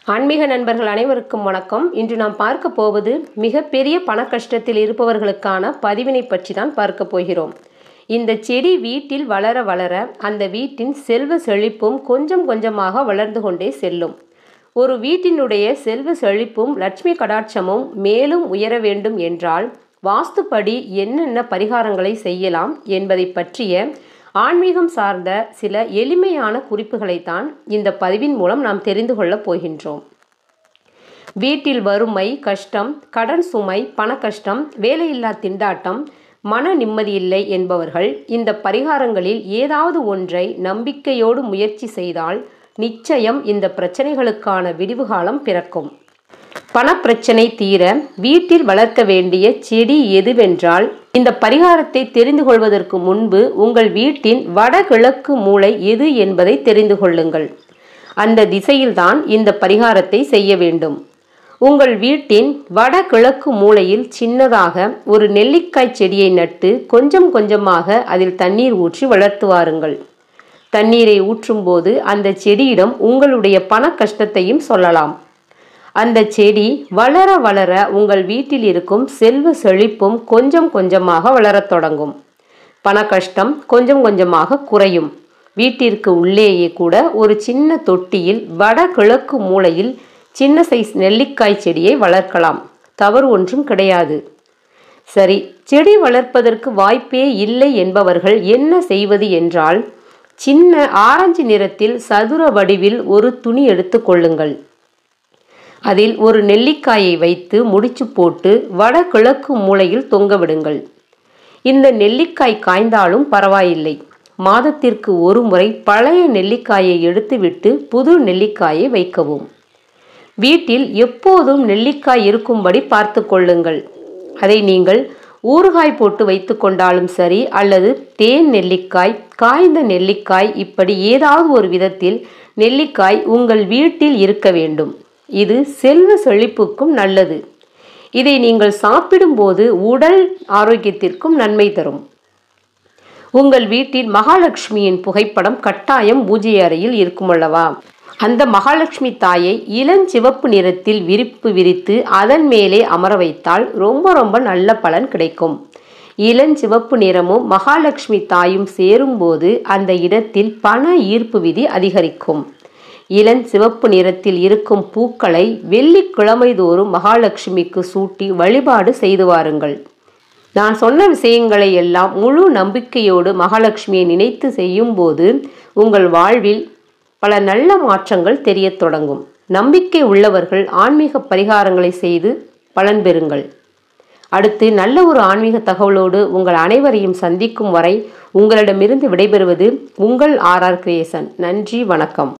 ஆன்மீக நண்பர்கள் அனைவருக்கும் வணக்கம் இன்று நாம் பார்க்க போவது மிகப்பெரிய பண கஷ்டத்தில் இருப்பவர்களுக்கான பதிவினை பற்றி தான் பார்க்க போகிறோம் இந்த செடி வீட்டில் வளர வளர அந்த வீட்டின் செல்வ செழிப்பும் கொஞ்சம் கொஞ்சமாக வளர்ந்து கொண்டே செல்லும் ஒரு வீட்டினுடைய செல்வ செழிப்பும் லட்சுமி கடாட்சமும் மேலும் உயர வேண்டும் என்றால் வாஸ்துப்படி என்னென்ன பரிகாரங்களை செய்யலாம் என்பதை பற்றிய ஆன்மீகம் சார்ந்த சில எளிமையான குறிப்புகளைத்தான் இந்த பதிவின் மூலம் நாம் தெரிந்து கொள்ளப் போகின்றோம் வீட்டில் வறுமை கஷ்டம் கடன் சுமை பண கஷ்டம் வேலையில்லா திண்டாட்டம் மன நிம்மதியில்லை என்பவர்கள் இந்த பரிகாரங்களில் ஏதாவது ஒன்றை நம்பிக்கையோடு முயற்சி செய்தால் நிச்சயம் இந்த பிரச்சனைகளுக்கான விடிவு காலம் பிறக்கும் பணப்பிரச்சனை தீர வீட்டில் வளர்க்க வேண்டிய செடி எதுவென்றால் இந்த பரிகாரத்தை தெரிந்து கொள்வதற்கு முன்பு உங்கள் வீட்டின் வடகிழக்கு மூலை எது என்பதை தெரிந்து கொள்ளுங்கள் அந்த திசையில்தான் இந்த பரிகாரத்தை செய்ய வேண்டும் உங்கள் வீட்டின் வடகிழக்கு மூலையில் சின்னதாக ஒரு நெல்லிக்காய் செடியை நட்டு கொஞ்சம் கொஞ்சமாக அதில் தண்ணீர் ஊற்றி வளர்த்து வாருங்கள் தண்ணீரை ஊற்றும்போது அந்த செடியிடம் உங்களுடைய பண கஷ்டத்தையும் சொல்லலாம் அந்த செடி வளர வளர உங்கள் வீட்டில் இருக்கும் செல்வ செழிப்பும் கொஞ்சம் கொஞ்சமாக வளரத் தொடங்கும் பண கஷ்டம் கொஞ்சம் கொஞ்சமாக குறையும் வீட்டிற்கு உள்ளேயே கூட ஒரு சின்ன தொட்டியில் வடகிழக்கு மூலையில் சின்ன சைஸ் நெல்லிக்காய் செடியை வளர்க்கலாம் தவறு ஒன்றும் கிடையாது சரி செடி வளர்ப்பதற்கு வாய்ப்பே இல்லை என்பவர்கள் என்ன செய்வது என்றால் சின்ன ஆரஞ்சு நிறத்தில் சதுர வடிவில் ஒரு துணி எடுத்து கொள்ளுங்கள் அதில் ஒரு நெல்லிக்காயை வைத்து முடிச்சு போட்டு வடகிழக்கு மூலையில் தொங்க விடுங்கள் இந்த நெல்லிக்காய் காய்ந்தாலும் பரவாயில்லை மாதத்திற்கு ஒரு முறை பழைய நெல்லிக்காயை எடுத்துவிட்டு புது நெல்லிக்காயை வைக்கவும் வீட்டில் எப்போதும் நெல்லிக்காய் இருக்கும்படி பார்த்து கொள்ளுங்கள் அதை நீங்கள் ஊறுகாய் போட்டு வைத்து கொண்டாலும் சரி அல்லது தேன் நெல்லிக்காய் காய்ந்த நெல்லிக்காய் இப்படி ஏதாவது ஒரு விதத்தில் நெல்லிக்காய் உங்கள் வீட்டில் இருக்க வேண்டும் இது செல்வ செழிப்புக்கும் நல்லது இதை நீங்கள் சாப்பிடும்போது உடல் ஆரோக்கியத்திற்கும் நன்மை தரும் உங்கள் வீட்டில் மகாலட்சுமியின் புகைப்படம் கட்டாயம் பூஜை அறையில் இருக்கும் அல்லவா அந்த மகாலட்சுமி தாயை இளஞ்சிவப்பு நிறத்தில் விரிப்பு விரித்து அதன் மேலே அமர வைத்தால் ரொம்ப ரொம்ப நல்ல பலன் கிடைக்கும் இளஞ்சிவப்பு நிறமும் மகாலட்சுமி தாயும் சேரும்போது அந்த இடத்தில் பண ஈர்ப்பு விதி அதிகரிக்கும் இளஞ்சிவப்பு நிறத்தில் இருக்கும் பூக்களை வெள்ளிக்கிழமை தோறும் மகாலட்சுமிக்கு சூட்டி வழிபாடு செய்து வாருங்கள் நான் சொன்ன விஷயங்களை எல்லாம் முழு நம்பிக்கையோடு மகாலட்சுமியை நினைத்து செய்யும்போது உங்கள் வாழ்வில் பல நல்ல மாற்றங்கள் தெரியத் தொடங்கும் நம்பிக்கை உள்ளவர்கள் ஆன்மீக பரிகாரங்களை செய்து பலன் பெறுங்கள் அடுத்து நல்ல ஒரு ஆன்மீக தகவலோடு உங்கள் அனைவரையும் சந்திக்கும் வரை உங்களிடமிருந்து விடைபெறுவது உங்கள் ஆர் ஆர் கிரியேசன் நன்றி வணக்கம்